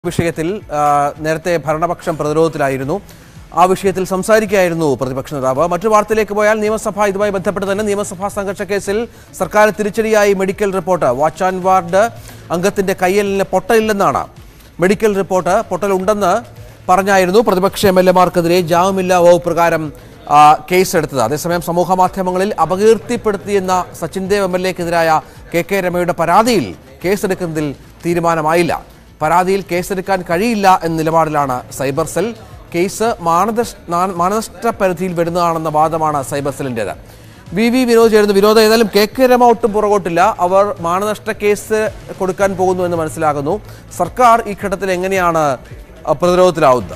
വിഷയത്തിൽ ആ, നേരത്തെ ഭരണപക്ഷം പ്രതിരോധത്തിലായിരുന്നു ആ വിഷയത്തിൽ സംസാരിക്കുകയായിരുന്നു പ്രതിപക്ഷ നേതാവ് മറ്റു വാർത്തയിലേക്ക് പോയാൽ നിയമസഭ ഇതുമായി ബന്ധപ്പെട്ട് തന്നെ നിയമസഭാ സംഘർഷ കേസിൽ സർക്കാർ തിരിച്ചടിയായി medical report watch and ward അംഗത്തിന്റെ കയ്യലിന് പൊട്ടലില്ലെന്നാണ് മെഡിക്കൽ റിപ്പോർട്ട് പൊട്ടലുണ്ടെന്ന് പറഞ്ഞായിരുന്നു പ്രതിപക്ഷ എം എൽ എമാർക്കെതിരെ ജാമ്യമില്ലാ വകുപ്പ് പ്രകാരം ആ, കേസെടുത്തത് അതേസമയം സമൂഹ മാധ്യമങ്ങളിൽ അപകീർത്തിപ്പെടുത്തിയെന്ന സച്ചിൻ ദേവ് എം എൽ എക്കെതിരായ കെ കെ രമയുടെ പരാതിയിൽ കേസെടുക്കുന്നതിൽ തീരുമാനമായില്ല പരാതിയിൽ കേസെടുക്കാൻ കഴിയില്ല എന്ന നിലപാടിലാണ് സൈബർ സെൽ കേസ് മാനദ- നാ- മാനനഷ്ട പരിധിയിൽ വരുന്നതാണെന്ന വാദമാണ് സൈബർ സെല്ലിൻ്റേത് വി വി വിനോദ് ചേരുന്നു വിനോദ് ഏതായാലും കെ കെ രമ ഒട്ടും പുറകോട്ടില്ല അവർ മാനനഷ്ട കേസ് കൊടുക്കാൻ പോകുന്നു എന്ന് മനസ്സിലാകുന്നു സർക്കാർ ഈ ഘട്ടത്തിൽ എങ്ങനെയാണ് അഹ്, പ്രതിരോധത്തിലാവുന്നത്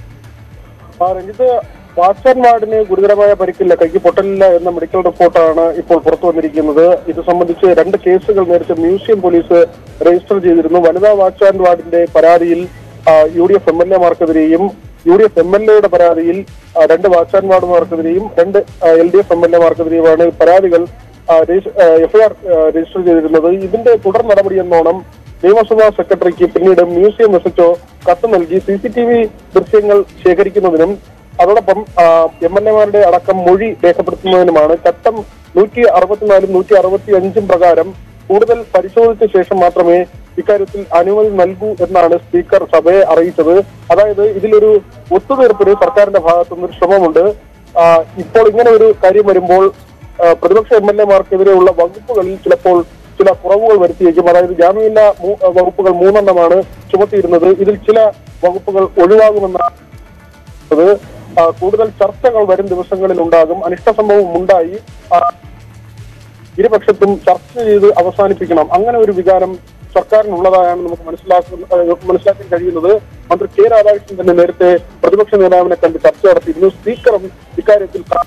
ആ, രഞ്ജിത്ത് വാച്ചൻ വാർഡിന് ഗുരുതരമായ പരിക്കില്ല കൈക്ക് പൊട്ടലില്ല എന്ന മെഡിക്കൽ റിപ്പോർട്ടാണ് ഇപ്പോൾ പുറത്തു വന്നിരിക്കുന്നത് ഇത് സംബന്ധിച്ച് രണ്ട് കേസുകൾ നേരത്തെ മ്യൂസിയം പോലീസ് രജിസ്റ്റർ ചെയ്തിരുന്നു വനിതാ വാച്ച് ആൻഡ് വാർഡിന്റെ പരാതിയിൽ ആ, U D F M L എമാർക്കെതിരെയും U D F M L എയുടെ പരാതിയിൽ ആ, രണ്ട് വാച്ച് ആൻഡ് വാർഡുമാർക്കെതിരെയും രണ്ട് L D F M L എമാർക്കെതിരെയുമാണ് പരാതികൾ എഫ്ഐആർ രജിസ്റ്റർ ചെയ്തിരുന്നത് ഇതിന്റെ തുടർ നടപടി എന്നോണം നിയമസഭാ സെക്രട്ടറിക്ക് പിന്നീട് മ്യൂസിയം എസ് എച്ച്ഒ കത്ത് നൽകി സി സി ടി വി ദൃശ്യങ്ങൾ ശേഖരിക്കുന്നതിനും അതോടൊപ്പം എം എൽ എമാരുടെ അടക്കം മൊഴി രേഖപ്പെടുത്തുന്നതിനുമാണ് ചട്ടം നൂറ്റി അറുപത്തിനാലും നൂറ്റി അറുപത്തി അഞ്ചും പ്രകാരം കൂടുതൽ പരിശോധിച്ച ശേഷം മാത്രമേ ഇക്കാര്യത്തിൽ അനുമതി നൽകൂ എന്നാണ് സ്പീക്കർ സഭയെ അറിയിച്ചത് അതായത് ഇതിലൊരു ഒത്തുതീർപ്പിന് സർക്കാരിന്റെ ഭാഗത്തുനിന്ന് ഒരു ശ്രമമുണ്ട് ആ, ഇപ്പോൾ ഇങ്ങനെ ഒരു കാര്യം വരുമ്പോൾ ആ, പ്രതിപക്ഷ എം എൽ എമാർക്കെതിരെയുള്ള വകുപ്പുകളിൽ ചിലപ്പോൾ ചില കുറവുകൾ വരുത്തിയേക്കും അതായത് ജാമ്യമില്ലാ മൂ- വകുപ്പുകൾ മൂന്നെണ്ണമാണ് ചുമത്തിയിരുന്നത് ഇതിൽ ചില വകുപ്പുകൾ ഒഴിവാകുമെന്നാണ് അത് ആ, കൂടുതൽ ചർച്ചകൾ വരും ദിവസങ്ങളിൽ ഉണ്ടാകും അനിഷ്ട സംഭവം ഉണ്ടായി ആ, ഇരുപക്ഷത്തും ചർച്ച ചെയ്ത് അവസാനിപ്പിക്കണം അങ്ങനെ ഒരു വികാരം സർക്കാരിനുള്ളതായാണ് നമുക്ക് മനസ്സിലാക്കുന്ന ആ, മനസ്സിലാക്കാൻ കഴിയുന്നത് മന്ത്രി കെ രാധാകൃഷ്ണൻ തന്നെ നേരത്തെ പ്രതിപക്ഷ നേതാവിനെ കണ്ട് ചർച്ച നടത്തിയിരുന്നു സ്പീക്കറും ഇക്കാര്യത്തിൽ ക-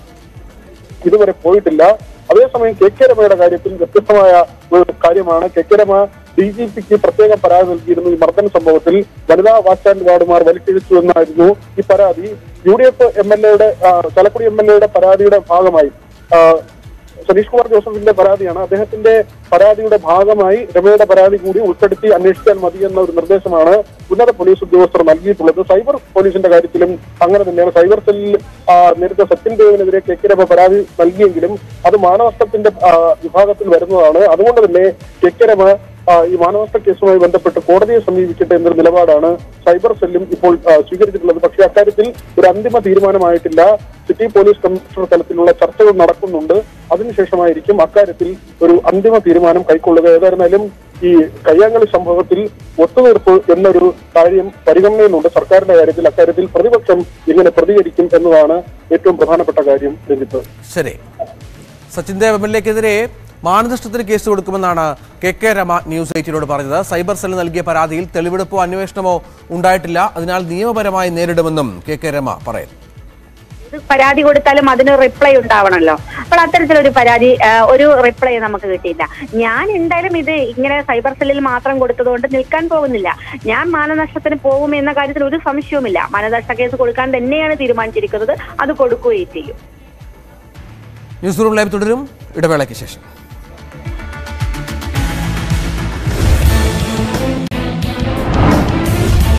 ഇതുവരെ പോയിട്ടില്ല അതേസമയം കെ കെ രമയുടെ കാര്യത്തിൽ വ്യത്യസ്തമായ ഒരു കാര്യമാണ് K K Rama D G പിക്ക് പ്രത്യേക പരാതി നൽകിയിരുന്നു ഈ മർദ്ദന സംഭവത്തിൽ വനിതാ വാച്ച് ആൻഡ് വാർഡുമാർ വലിച്ചിഴിച്ചു എന്നായിരുന്നു ഈ പരാതി U D F M L എയുടെ ചലക്കുടി എം എൽ എയുടെ പരാതിയുടെ ഭാഗമായി ആ, സതീഷ് കുമാർ ജോസഫിന്റെ പരാതിയാണ് അദ്ദേഹത്തിന്റെ പരാതിയുടെ ഭാഗമായി രമയുടെ പരാതി കൂടി ഉൾപ്പെടുത്തി അന്വേഷിച്ചാൽ മതി എന്ന ഒരു നിർദ്ദേശമാണ് ഉന്നത പോലീസ് ഉദ്യോഗസ്ഥർ നൽകിയിട്ടുള്ളത് സൈബർ പോലീസിന്റെ കാര്യത്തിലും അങ്ങനെ തന്നെയാണ് സൈബർ സെല്ലിൽ ആ, നേരത്തെ സത്യൻ ദേവിനെതിരെ കെ കെ രമ പരാതി നൽകിയെങ്കിലും അത് മാനനഷ്ടത്തിന്റെ ആ, വിഭാഗത്തിൽ വരുന്നതാണ് അതുകൊണ്ട് തന്നെ കെ കെ രമ ആ, ഈ മാനനഷ്ട കേസുമായി ബന്ധപ്പെട്ട് കോടതിയെ സമീപിക്കട്ടെ എന്നൊരു നിലപാടാണ് സൈബർ സെല്ലും ഇപ്പോൾ ആ, സ്വീകരിച്ചിട്ടുള്ളത് പക്ഷേ അക്കാര്യത്തിൽ ഒരു അന്തിമ തീരുമാനമായിട്ടില്ല സിറ്റി പോലീസ് കമ്മീഷണർ തലത്തിലുള്ള ചർച്ചകൾ നടക്കുന്നുണ്ട് അതിനുശേഷമായിരിക്കും അക്കാര്യത്തിൽ ഒരു അന്തിമ തീരുമാനം കൈക്കൊള്ളുക ഏതായിരുന്നാലും ഈ കയ്യാങ്കളി സംഭവത്തിൽ ഒത്തുതീർപ്പ് എന്നൊരു കാര്യം പരിഗണനയിലുണ്ട് സർക്കാരിന്റെ കാര്യത്തിൽ അക്കാര്യത്തിൽ പ്രതിപക്ഷം എങ്ങനെ പ്രതികരിക്കും എന്നതാണ് ഏറ്റവും പ്രധാനപ്പെട്ട കാര്യം രഞ്ജിത്ത് ശരി സച്ചിൻ ദേവ് എം എൽ എക്കെതിരെ മാനനഷ്ടത്തിന് കേസ് കൊടുക്കുമെന്നാണ് കെ കെ രമ ന്യൂസ് എയ്റ്റിനോട് പറഞ്ഞത് സൈബർ സെൽ നൽകിയ പരാതിയിൽ തെളിവെടുപ്പോ അന്വേഷണമോ ഉണ്ടായിട്ടില്ല അതിനാൽ നിയമപരമായി നേരിടുമെന്നും കെ കെ രമ പറയുന്നു ഇത് പരാതി കൊടുത്താലും അതിന് റിപ്ലൈ ഉണ്ടാവണമല്ലോ അപ്പോൾ അത്തരത്തിലൊരു പരാതി ആ, ഒരു റിപ്ലൈ നമുക്ക് കിട്ടിയില്ല ഞാൻ എന്തായാലും ഇത് ഇങ്ങനെ സൈബർ സെല്ലിൽ മാത്രം കൊടുത്തതുകൊണ്ട് നിൽക്കാൻ പോകുന്നില്ല ഞാൻ മാനനഷ്ടത്തിന് പോകും എന്ന കാര്യത്തിൽ ഒരു സംശയവുമില്ല മാനനഷ്ട കേസ് കൊടുക്കാൻ തന്നെയാണ് തീരുമാനിച്ചിരിക്കുന്നത് അത് കൊടുക്കുകയും ചെയ്യും ന്യൂസ് റൂം ലൈവ് തുടരും ഇടവേളയ്ക്ക് ശേഷം